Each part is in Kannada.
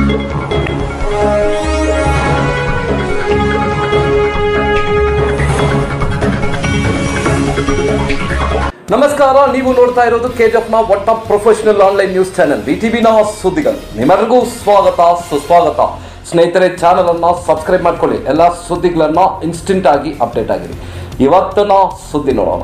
ನಮಸ್ಕಾರ ನೀವು ನೋಡ್ತಾ ಇರೋದು ಕೆಜಿಎಫ್ನ ಒಟ್ಟ ಪ್ರೊಫೆಷನಲ್ ಆನ್ಲೈನ್ ನ್ಯೂಸ್ ಚಾನೆಲ್ ವಿಟಿವಿನ ಸುದ್ದಿಗಳು ನಿಮ್ಮೆಲ್ಲರಿಗೂ ಸ್ವಾಗತ ಸುಸ್ವಾಗತ ಸ್ನೇಹಿತರೆ ಚಾನಲ್ ಅನ್ನ ಸಬ್ಸ್ಕ್ರೈಬ್ ಮಾಡ್ಕೊಳ್ಳಿ ಎಲ್ಲ ಸುದ್ದಿಗಳನ್ನ ಇನ್ಸ್ಟೆಂಟ್ ಆಗಿ ಅಪ್ಡೇಟ್ ಆಗಿರಿ ಇವತ್ತಿನ ಸುದ್ದಿ ನೋಡೋಣ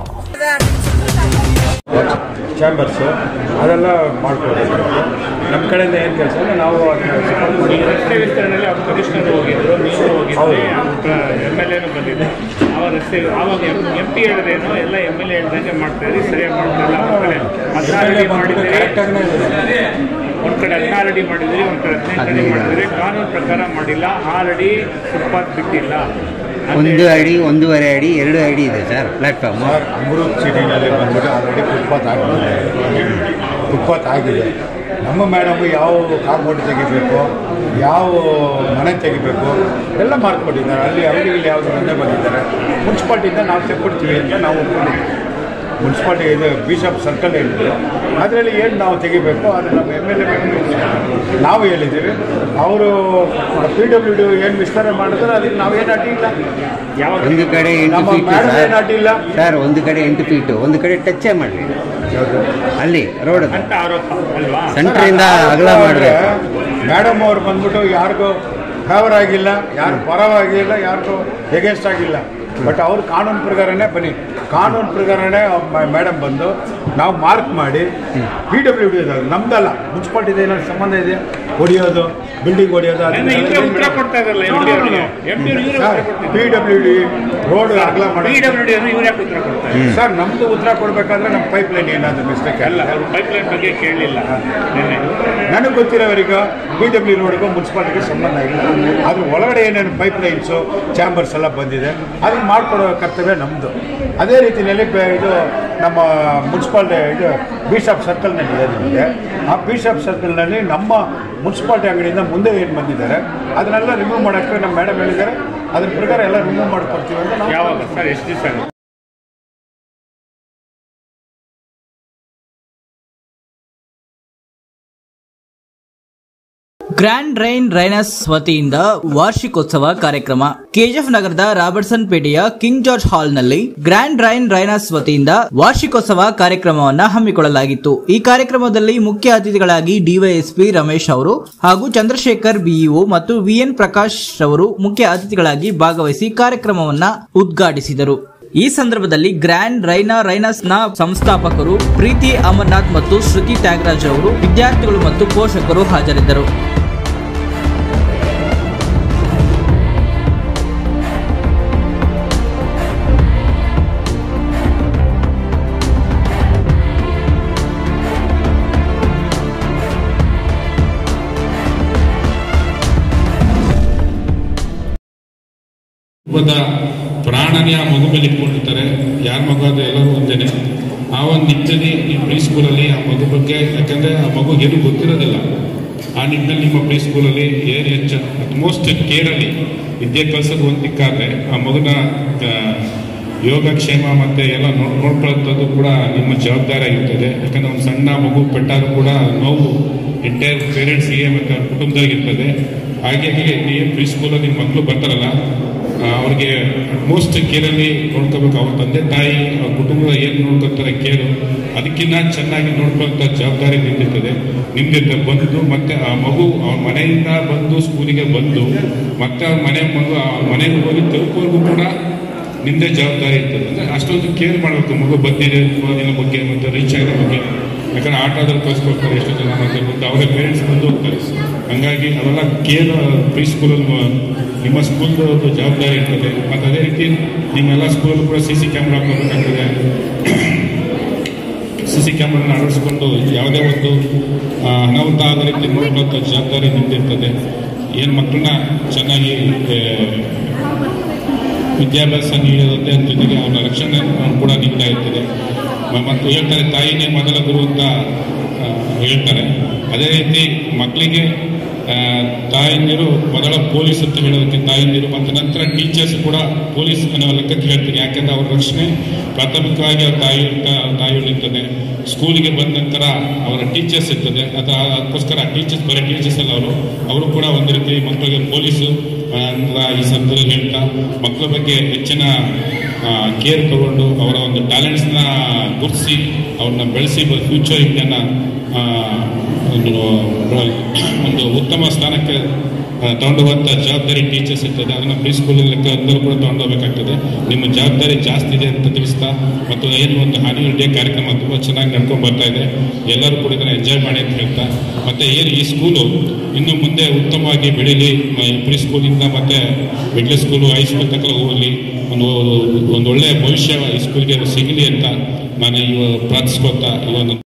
ಚಾಂಬರ್ಸು ಅದೆಲ್ಲ ಮಾಡ್ಕೊಡ್ಬೇಕು ನಮ್ಮ ಕಡೆಯಿಂದ ಏನು ಕೆಲಸ ಅಂದರೆ ನಾವು ಅದನ್ನ support ಮಾಡಿ ಈ ರಸ್ತೆ ವಿಸ್ತರಣೆಯಲ್ಲಿ ಅವ್ರ ಕಮಿಷನರ್ ಹೋಗಿದ್ರು ನೀವು ಹೋಗಿದ್ರಿ ಎಮ್ ಎಲ್ ಎನು ಬಂದಿದ್ದೆ ಅವ ರಸ್ತೆ ಆವಾಗ ಎಂ ಪಿ ಹೇಳಿದ್ರೇನು ಎಲ್ಲ ಎಮ್ ಎಲ್ ಎ ಹೇಳ್ದಂಗೆ ಮಾಡ್ತಾ ಇದ್ರಿ ಸರಿಯಾಗಿ ಮಾಡ್ತಾ ಇಲ್ಲ ಒಂದು ಕಡೆ ಹದಿನಾರು ಅಡಿ ಮಾಡಿದ್ರಿ ಕರೆಕ್ಟಾಗಿನೇ ಇದೆ ಒಂದು ಕಡೆ ಹದಿನಾರು ಅಡಿ ಮಾಡಿದ್ರಿ ಒಂದು ಕಡೆ ಹದಿನೈದು ಅಡಿ ಮಾಡಿದ್ರಿ ಕಾನೂನು ಪ್ರಕಾರ ಮಾಡಿಲ್ಲ ಆರು ಅಡಿ ಫುಟ್ಪಾತ್ ಬಿಟ್ಟಿಲ್ಲ ಅಂತ ಒಂದು ಹೇಳಿ- ಅಡಿ ಒಂದೂವರೆ ಅಡಿ ಎರಡು ಅಡಿ ಇದೆ ಸರ್ ಪ್ಲಾಟ್ಫಾರ್ಮ್ ಸರ್ ಅಮೃತ್ ಸಿಟಿನಲ್ಲಿ ಬಂದ್ಬಿಟ್ಟು ಆಲ್ರೆಡಿ ಫುಟ್ಪಾತ್ ಆಗಿದೆ ಫುಟ್ಪಾತ್ ಆಗಿದೆ ನಮ್ಮ ಮೇಡಮ್ ಯಾವ ಕಾಂಪೌಂಡ್ ತೆಗಿಬೇಕು ಯಾವ ಮನೆ ತೆಗಿಬೇಕು ಎಲ್ಲ ಮಾಡ್ಕೊಟ್ಟಿದ್ದಾರೆ ಅಲ್ಲಿ ಅಂಗಡಿಗಳು ಯಾವುದು ಒಂದೇ ಬಂದಿದ್ದಾರೆ ಮುನ್ಸಿಪಾಲ್ಟಿಯಿಂದ ನಾವು ತೆಕ್ಕೊಡ್ತೀವಿ ಅಂತ ನಾವು ಒಪ್ಕೊಂಡಿದ್ದೀವಿ ಮುನ್ಸಿಪಾಲ್ಟಿ ಇದು ಬಿಷಪ್ ಸರ್ಕಲ್ ಹೇಳಿದ್ರು ಅದರಲ್ಲಿ ಏನು ನಾವು ತೆಗಿಬೇಕು ಅದು ನಮ್ಮ ಎಮ್ ಎಲ್ ಎ ನಾವು ಹೇಳಿದ್ದೀವಿ ಅವರು ಪಿ ಡಬ್ಲ್ಯೂ ಡಿ ಏನು ವಿಸ್ತಾರ ಮಾಡಿದ್ರೆ ಅದಕ್ಕೆ ನಾವೇನು ಅಡ್ಡಿ ಇಲ್ಲ ಯಾವಾಗ ಒಂದು ಕಡೆ ಎಂಟು ನಮ್ಮ ಫೀಟ್ ಮೇಡಮ್ ಸರ್ ಏನು ಅಡ್ಡಿಲ್ಲ ಸರ್ ಒಂದು ಕಡೆ ಎಂಟು ಫೀಟು ಒಂದು ಕಡೆ ಟಚ್ಚೇ ಮಾಡ್ರಿ ಅಲ್ಲಿ ರೋಡ್ ಅಂತ ಆರೋಪ ಅಲ್ವಾ ಸೆಂಟ್ರಿಂದ ಅಗಲ ಮಾಡಬೇಕು ಮೇಡಮ್ ಅವ್ರು ಬಂದ್ಬಿಟ್ಟು ಯಾರಿಗೂ ಫೇವರ್ ಆಗಿಲ್ಲ ಯಾರು ಪರವಾಗಿಲ್ಲ ಯಾರಿಗೂ ಎಗೇನ್ಸ್ಟ್ ಆಗಿಲ್ಲ ಬಟ್ ಅವ್ರು ಕಾನೂನು ಪ್ರಕಾರನೇ ಬನ್ನಿ ಕಾನೂನು ಪ್ರಕಾರನೇ ಮೇಡಮ್ ಬಂದು ನಾವು ಮಾರ್ಕ್ ಮಾಡಿ ಪಿ ಡಬ್ಲ್ಯೂ ಡಿ ನಮ್ದಲ್ಲ ಮುನ್ಸಿಪಾಲ್ಟಿದು ಏನಾದ್ರು ಸಂಬಂಧ ಇದೆ ಹೊಡಿಯೋದು ಬಿಲ್ಡಿಂಗ್ ಹೊಡಿಯೋದು ನೆನ್ನೆ ಇವರೇ ಉತ್ತರ ಕೊಡ್ತಾ ಇದ್ರಲ್ಲ ಎಂ ಪಿ ಅವರಿಗೆ ಎಂ ಪಿ ಇವರೇ ಉತ್ತರ ಪಿ ಕೊಡ್ತಿದ್ರು ಡಬ್ಲ್ಯೂ ಡಿ ರೋಡ್ ಅಗಲ ಪಿ ಮಾಡಿ ಡಬ್ಲ್ಯೂ ಡಿ ಅನ್ನು ಇವ್ರು ಯಾಕೆ ಉತ್ತರ ಕೊಡ್ತಾರೆ ಸರ್ ನಮ್ದು ಉತ್ತರ ಕೊಡಬೇಕಾದ್ರೆ ನಮ್ಮ ಪೈಪ್ ಲೈನ್ ಏನಾದರೂ ಮಿಸ್ಟೇಕ್ ಅಲ್ಲ ಅವರು ಪೈಪ್ಲೈನ್ ಬಗ್ಗೆ ಕೇಳಲಿಲ್ಲ ನಿನ್ನೆ ನನಗೆ ಗೊತ್ತಿರೋವರೆಗೂ ಬಿ ಡಬ್ಲ್ಯೂ ರೋಡ್ಗೂ ಮುನ್ಸಿಪಾಲ್ಟಿಗೆ ಸಂಬಂಧ ಇಲ್ಲ ಅದ್ರ ಒಳಗಡೆ ಏನೇನು ಪೈಪ್ ಲೈನ್ಸು ಚಾಂಬರ್ಸ್ ಎಲ್ಲ ಬಂದಿದೆ ಅದನ್ನ ಮಾಡಿಕೊಡೋ ಕರ್ತವ್ಯ ನಮ್ಮದು ಅದೇ ರೀತಿಯಲ್ಲಿ ಬೆ- ಇದು ನಮ್ಮ ಮುನ್ಸಿಪಾಲ್ಟಿ ಇದು ಬಿಷಾಪ್ ಸರ್ಕಲ್ನಲ್ಲಿ ಇದೆ ನಿಮಗೆ ಆ ಬಿಷಾಪ್ ಸರ್ಕಲ್ನಲ್ಲಿ ನಮ್ಮ ಮುನ್ಸಿಪಾಲ್ಟಿ ಅಂಗಡಿಯಿಂದ ಮುಂದೆ ಏನು ಬಂದಿದ್ದಾರೆ ಅದನ್ನೆಲ್ಲ ರಿಮೂವ್ ಮಾಡೋಕ್ಕೆ ನಮ್ಮ ಮೇಡಮ್ ಹೇಳಿದ್ದಾರೆ ಅದ್ರ ಪ್ರಕಾರ ಎಲ್ಲ ರಿಮೂವ್ ಮಾಡಿಕೊಡ್ತೀವಿ ಅಂತ ನಾವು ಯಾವಾಗ ಸರ್ ಎಷ್ಟು ದಿವಸ ಆಗುತ್ತೆ ಗ್ರ್ಯಾಂಡ್ ರೈನ್ ರೈನಸ್ ವತಿಯಿಂದ ವಾರ್ಷಿಕೋತ್ಸವ ಕಾರ್ಯಕ್ರಮ ಕೆಜಿಎಫ್ ನಗರದ ರಾಬರ್ಟ್ಸನ್ ಪೇಟೆಯ ಕಿಂಗ್ ಜಾರ್ಜ್ ಹಾಲ್ನಲ್ಲಿ ಗ್ರ್ಯಾಂಡ್ ರೈನ್ ರೈನಸ್ ವತಿಯಿಂದ ವಾರ್ಷಿಕೋತ್ಸವ ಕಾರ್ಯಕ್ರಮವನ್ನ ಹಮ್ಮಿಕೊಳ್ಳಲಾಗಿತ್ತು ಈ ಕಾರ್ಯಕ್ರಮದಲ್ಲಿ ಮುಖ್ಯ ಅತಿಥಿಗಳಾಗಿ ಡಿವೈಎಸ್ಪಿ ರಮೇಶ್ ಅವರು ಹಾಗೂ ಚಂದ್ರಶೇಖರ್ ಬಿಇಒ ಮತ್ತು ವಿಎನ್ ಪ್ರಕಾಶ್ ರವರು ಮುಖ್ಯ ಅತಿಥಿಗಳಾಗಿ ಭಾಗವಹಿಸಿ ಕಾರ್ಯಕ್ರಮವನ್ನ ಉದ್ಘಾಟಿಸಿದರು ಈ ಸಂದರ್ಭದಲ್ಲಿ ಗ್ರ್ಯಾಂಡ್ ರೈನಾ ರೈನಸ್ ನ ಸಂಸ್ಥಾಪಕರು ಪ್ರೀತಿ ಅಮರ್ನಾಥ್ ಮತ್ತು ಶ್ರುತಿ ತ್ಯಾಗರಾಜ್ ಅವರು ವಿದ್ಯಾರ್ಥಿಗಳು ಮತ್ತು ಪೋಷಕರು ಹಾಜರಿದ್ದರು ಒಬ್ಬದ ಪ್ರಾಣನೇ ಆ ಮಗು ಮೇಲೆ ಇಟ್ಕೊಂಡಿರ್ತಾರೆ ಯಾರ ಮಗು ಅದು ಎಲ್ಲರೂ ಒಂದೇನೆ ಆ ಒಂದು ನಿಟ್ಟಿನಲ್ಲಿ ಈ ಪ್ರೀ ಸ್ಕೂಲಲ್ಲಿ ಆ ಮಗು ಬಗ್ಗೆ ಯಾಕಂದರೆ ಆ ಮಗು ಏನು ಗೊತ್ತಿರೋದಿಲ್ಲ ಆ ನಿಟ್ಟಿನಲ್ಲಿ ನಿಮ್ಮ ಪ್ರೀ ಸ್ಕೂಲಲ್ಲಿ ಏನು ಹೆಚ್ಚು ಮೋಸ್ಟ್ ಕೇರಲ್ಲಿ ವಿದ್ಯೆ ಕಲ್ಸೋದು ಒಂದು ದಿಕ್ಕಾದ್ರೆ ಆ ಮಗುನ ಆ, ಯೋಗಕ್ಷೇಮ ಮತ್ತು ಎಲ್ಲ ನೋ ನೋಡ್ಕೊಳ್ಳೋಂಥದ್ದು ಕೂಡ ನಿಮ್ಮ ಜವಾಬ್ದಾರಿ ಆಗಿರ್ತದೆ ಯಾಕಂದರೆ ಒಂದು ಸಣ್ಣ ಮಗು ಪೆಟ್ಟಾದ್ರೂ ಕೂಡ ನೋವು ಎಂಟೈರ್ ಪೇರೆಂಟ್ಸ್ಗೆ ಮತ್ತು ಅವ್ರ ಕುಟುಂಬದವರಿಗಿರ್ತದೆ ಹಾಗಾಗಿ ನೀವು ಪ್ರೀ ಸ್ಕೂಲಲ್ಲಿ ನಿಮ್ಮ ಮಕ್ಕಳು ಬರ್ತಾರಲ್ಲ ಆ, ಅವ್ರಿಗೆ ಮೋಸ್ಟ್ ಕೇರಲ್ಲಿ ನೋಡ್ಕೋಬೇಕು ಅವ್ರ ತಂದೆ ತಾಯಿ ಅವ್ರ ಕುಟುಂಬದ ಏನು ನೋಡ್ಕೊತಾರೆ ಕೇರು ಅದಕ್ಕಿಂತ ಚೆನ್ನಾಗಿ ನೋಡ್ಕೊಳ್ಳೋಂಥ ಜವಾಬ್ದಾರಿ ನಿಂದಿರ್ತದೆ ನಿಂದಿರ್ತದೆ ಬಂದು ಮತ್ತೆ ಆ ಮಗು ಅವ್ರ ಮನೆಯಿಂದ ಬಂದು ಸ್ಕೂಲಿಗೆ ಬಂದು ಮತ್ತೆ ಅವ್ರ ಮನೆ ಮಗು ಆ ಮನೆಗೆ ಹೋಗಿ ತಲುಪೋರ್ಗೂ ಕೂಡ ನಿಂದೆ ಜವಾಬ್ದಾರಿ ಇರ್ತದೆ ಅಂದರೆ ಅಷ್ಟೊಂದು ಕೇರ್ ಮಾಡಬೇಕು ಮಗು ಬಂದಿದೆ ದಿನ ಬಗ್ಗೆ ಮತ್ತು ರೀಚ್ ಆಗಿರೋ ಬಗ್ಗೆ ಯಾಕಂದ್ರೆ ಆಟೋದಲ್ಲಿ ಕಳಿಸ್ಕೊಡ್ತಾರೆ ಎಷ್ಟು ಜನ ಮತ್ತೆ ಮುಂದೆ ಅವರೇ ಪೇರೆಂಟ್ಸ್ ಬಂದು ಹೋಗ್ತಾರೆ ಹಂಗಾಗಿ ಅವೆಲ್ಲ ಕೇರ್ ಪ್ರೀ ಸ್ಕೂಲಲ್ಲಿ ನಿಮ್ಮ ಸ್ಕೂಲ್ದು ಒಂದು ಜವಾಬ್ದಾರಿ ಇರ್ತದೆ ಮತ್ತು ಅದೇ ರೀತಿ ನಿಮ್ಮೆಲ್ಲ ಸ್ಕೂಲಲ್ಲೂ ಕೂಡ ಸಿ ಸಿ ಕ್ಯಾಮ್ರಾ ಹಾಕೋಬೇಕಾಗ್ತದೆ ಸಿ ಸಿ ಕ್ಯಾಮ್ರಾನ ಅಳವಡಿಸ್ಕೊಂಡು ಯಾವುದೇ ಒಂದು ಆ, ಅನಾಹುತ ಆದ ರೀತಿ ನೋಡುವಂಥ ಜವಾಬ್ದಾರಿ ನಿಂತಿರ್ತದೆ ಏನು ಮಕ್ಕಳನ್ನ ಚೆನ್ನಾಗಿ ಆ, ವಿದ್ಯಾಭ್ಯಾಸ ನೀಡೋದಂತೆ ಜೊತೆಗೆ ಅವನ ರಕ್ಷಣೆ ಕೂಡ ನೀಡ್ತಾ ಇರ್ತದೆ ಮ- ಮತ್ತು ಹೇಳ್ತಾರೆ ತಾಯಿನೇ ಮೊದಲ ಗುರು ಅಂತ ಆ, ಹೇಳ್ತಾರೆ ಅದೇ ರೀತಿ ಮಕ್ಕಳಿಗೆ ಆ, ತಾಯಂದಿರು ಮೊದಲ ಪೊಲೀಸ್ ಅಂತ ಹೇಳೋದಕ್ಕೆ ತಾಯಂದಿರು ಮತ್ತು ನಂತರ ಟೀಚರ್ಸ್ ಕೂಡ ಪೊಲೀಸ್ ಅನ್ನೋ ಲೆಕ್ಕಕ್ಕೆ ಹೇಳ್ತೀನಿ ಯಾಕೆಂದ್ರೆ ಅವ್ರ ರಕ್ಷಣೆ ಪ್ರಾಥಮಿಕವಾಗಿ ಅವ್ರ ತಾಯಿ ತಾಯಿಗಳಿರ್ತದೆ ಸ್ಕೂಲಿಗೆ ಬಂದ ನಂತರ ಅವರ ಟೀಚರ್ಸ್ ಇರ್ತದೆ ಅದು ಅದಕ್ಕೋಸ್ಕರ ಟೀಚರ್ಸ್ ಬರೀ ಟೀಚರ್ಸ್ ಅಲ್ಲ ಅವರು ಅವರು ಕೂಡ ಒಂದು ರೀತಿ ಮಕ್ಕಳಿಗೆ ಪೊಲೀಸು ಆ, ಅಂತ ಈ ಸಂದರ್ಭದಲ್ಲಿ ಹೇಳ್ತಾ ಮಕ್ಕಳ ಬಗ್ಗೆ ಹೆಚ್ಚಿನ ಕೇರ್ ತಗೊಂಡು ಅವರ ಒಂದು ಟ್ಯಾಲೆಂಟ್ಸ್ನ ಗುರುತಿಸಿ ಅವ್ರನ್ನ ಬೆಳೆಸಿ ಫ್ಯೂಚರ್ ಇಂಡಿಯಾನ ಆ, ಒಂದು ಒಂದು ಉತ್ತಮ ಸ್ಥಾನಕ್ಕೆ ಆ, ತಗೊಂಡೋಗುವಂಥ ಜವಾಬ್ದಾರಿ ಟೀಚರ್ಸ್ ಇರ್ತದೆ ಅದನ್ನು ಪ್ರೀ ಸ್ಕೂಲ್ ಲೆಕ್ಕ ಎಲ್ಲರೂ ಕೂಡ ತಗೊಂಡೋಗ್ಬೇಕಾಗ್ತದೆ ನಿಮ್ಮ ಜವಾಬ್ದಾರಿ ಜಾಸ್ತಿ ಇದೆ ಅಂತ ತಿಳಿಸ್ತಾ ಮತ್ತು ಏನು ಒಂದು ಆನ್ಯುವಲ್ ಡೇ ಕಾರ್ಯಕ್ರಮ ತುಂಬ ಚೆನ್ನಾಗಿ ನಡ್ಕೊಂಡು ಬರ್ತಾ ಇದೆ ಎಲ್ಲರೂ ಕೂಡ ಇದನ್ನು ಎಂಜಾಯ್ ಮಾಡಿ ಅಂತ ಹೇಳ್ತಾ ಮತ್ತು ಏನು ಈ ಸ್ಕೂಲು ಇನ್ನು ಮುಂದೆ ಉತ್ತಮವಾಗಿ ಬೆಳೀಲಿ ಪ್ರೀ ಸ್ಕೂಲಿಂದ ಮತ್ತು ಮಿಡ್ಲ್ ಸ್ಕೂಲು ಹೈಸ್ಕೂಲ್ ತನಕ ಹೋಗಲಿ ಒಂದು ಒಂದು ಒಳ್ಳೆಯ ಭವಿಷ್ಯ ಈ ಸ್ಕೂಲ್ಗೆ ಸಿಗಲಿ ಅಂತ ನಾನು ಇವ ಪ್ರಾರ್ಥಿಸ್ಕೊಳ್ತಾ ಈ ಒಂದು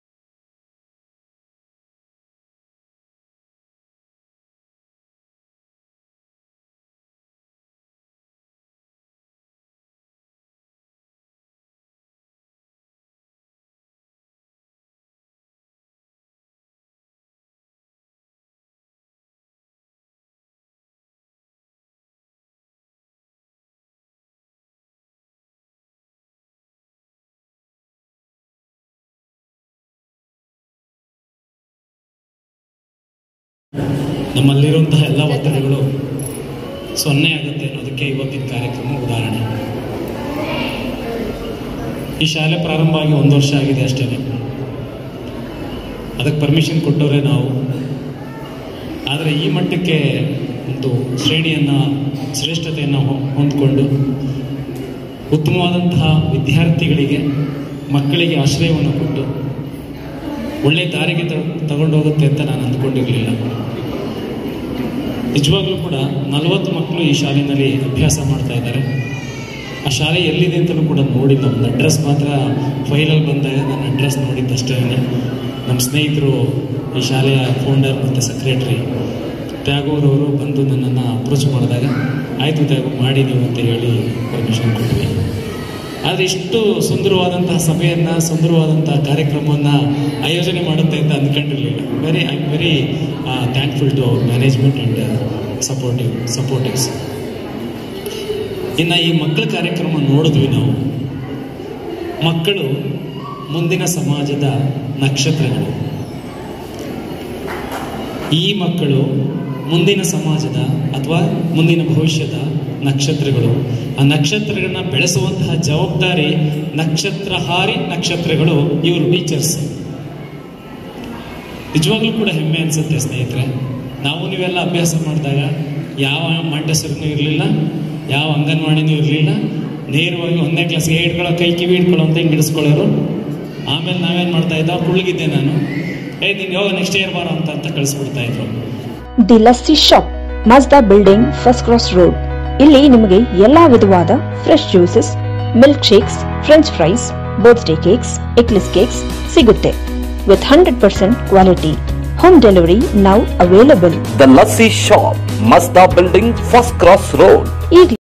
ನಮ್ಮಲ್ಲಿರುವಂತಹ ಎಲ್ಲ ಒತ್ತಡಗಳು ಸೊನ್ನೆ ಆಗುತ್ತೆ ಅನ್ನೋದಕ್ಕೆ ಇವತ್ತಿನ ಕಾರ್ಯಕ್ರಮ ಉದಾಹರಣೆ ಈ ಶಾಲೆ ಪ್ರಾರಂಭ ಆಗಿ ಒಂದು ವರ್ಷ ಆಗಿದೆ ಅಷ್ಟೇ ಅದಕ್ಕೆ ಪರ್ಮಿಷನ್ ಕೊಟ್ಟವರೇ ನಾವು ಆದರೆ ಈ ಮಟ್ಟಕ್ಕೆ ಒಂದು ಶ್ರೇಣಿಯನ್ನು ಶ್ರೇಷ್ಠತೆಯನ್ನು ಹೊ- ಹೊಂದಿಕೊಂಡು ಉತ್ತಮವಾದಂತಹ ವಿದ್ಯಾರ್ಥಿಗಳಿಗೆ ಮಕ್ಕಳಿಗೆ ಆಶ್ರಯವನ್ನು ಕೊಟ್ಟು ಒಳ್ಳೆ ದಾರಿಗೆ ತ ತಗೊಂಡೋಗುತ್ತೆ ಅಂತ ನಾನು ಅಂದ್ಕೊಂಡಿರಲಿಲ್ಲ ನಿಜವಾಗ್ಲೂ ಕೂಡ ನಲವತ್ತು ಮಕ್ಕಳು ಈ ಶಾಲೆಯಲ್ಲಿ ಅಭ್ಯಾಸ ಮಾಡ್ತಾ ಇದ್ದಾರೆ ಆ ಶಾಲೆ ಎಲ್ಲಿದೆ ಅಂತಲೂ ಕೂಡ ನೋಡಿಲ್ಲ ಒಂದು ಅಡ್ರೆಸ್ ಮಾತ್ರ ಫೈಲಲ್ಲಿ ಬಂದಾಗ ನಾನು ಅಡ್ರೆಸ್ ನೋಡಿದ್ದಷ್ಟೇ ನಮ್ಮ ಸ್ನೇಹಿತರು ಈ ಶಾಲೆಯ ಫೌಂಡರ್ ಮತ್ತು ಸೆಕ್ರೆಟ್ರಿ ತ್ಯಾಗೋರವರು ಬಂದು ನನ್ನನ್ನು ಅಪ್ರೋಚ್ ಮಾಡಿದಾಗ ಆಯಿತು ತ್ಯಾಗು ಮಾಡಿ ನೀವು ಅಂತ ಹೇಳಿ ಪರ್ಮಿಷನ್ ಕೊಟ್ವಿ ಆದರೆ ಇಷ್ಟು ಸುಂದರವಾದಂತಹ ಸಭೆಯನ್ನು ಸುಂದರವಾದಂತಹ ಕಾರ್ಯಕ್ರಮವನ್ನು ಆಯೋಜನೆ ಮಾಡುತ್ತೆ ಅಂತ ಅಂದ್ಕೊಂಡಿರಲಿಲ್ಲ very I am very thankful to our management and supportive supportives ಇನ್ನು ಈ ಮಕ್ಕಳ ಕಾರ್ಯಕ್ರಮ ನೋಡಿದ್ವಿ ನಾವು ಮಕ್ಕಳು ಮುಂದಿನ ಸಮಾಜದ ನಕ್ಷತ್ರಗಳು ಈ ಮಕ್ಕಳು ಮುಂದಿನ ಸಮಾಜದ ಅಥವಾ ಮುಂದಿನ ಭವಿಷ್ಯದ ನಕ್ಷತ್ರಗಳು ಆ ನಕ್ಷತ್ರಗಳನ್ನ ಬೆಳೆಸುವಂತಹ ಜವಾಬ್ದಾರಿ ನಕ್ಷತ್ರಹಾರಿ ನಕ್ಷತ್ರಗಳು ಇವರು ಟೀಚರ್ಸ್ ನಿಜವಾಗ್ಲೂ ಕೂಡ ಹೆಮ್ಮೆ ಅನ್ಸುತ್ತೆ ಸ್ನೇಹಿತರೆ ನಾವು ನೀವೆಲ್ಲ ಅಭ್ಯಾಸ ಮಾಡಿದಾಗ ಯಾವ ಮಾಂಟೇಶ್ವರನೂ ಇರಲಿಲ್ಲ ಯಾವ ಅಂಗನವಾಡಿನೂ ಇರಲಿಲ್ಲ ನೇರವಾಗಿ ಒಂದನೇ ಕ್ಲಾಸ್ಗೆ ಹಿಡ್ಕೊಳ್ಳೋ ಕೈ ಕಿವಿ ಹಿಡ್ಕೊಳ್ಳೋ ಅಂತ ಹಿಂಗೆ ಹಿಡಿಸ್ಕೊಳ್ಳೋರು ಆಮೇಲೆ ನಾವೇನು ಮಾಡ್ತಾ ಇದ್ದ ಕುಳ್ಗಿದ್ದೆ ನಾನು ಏ ನೀನು ಯೋಗ ನೆಕ್ಸ್ಟ್ ಇಯರ್ ಬಾರೋ ಅಂತ ಅಂತ ಕಳಿಸ್ಬಿಡ್ತಾ ಇದ್ರು the lassi shop Mazda building first cross road ಇಲ್ಲಿ ನಿಮಗೆ ಎಲ್ಲಾ ವಿಧವಾದ fresh juices milk shakes French fries birthday cakes eclairs cakes ಸಿಗುತ್ತೆ with hundred percent quality home delivery now available the lassi shop Mazda building first cross road ಈಗ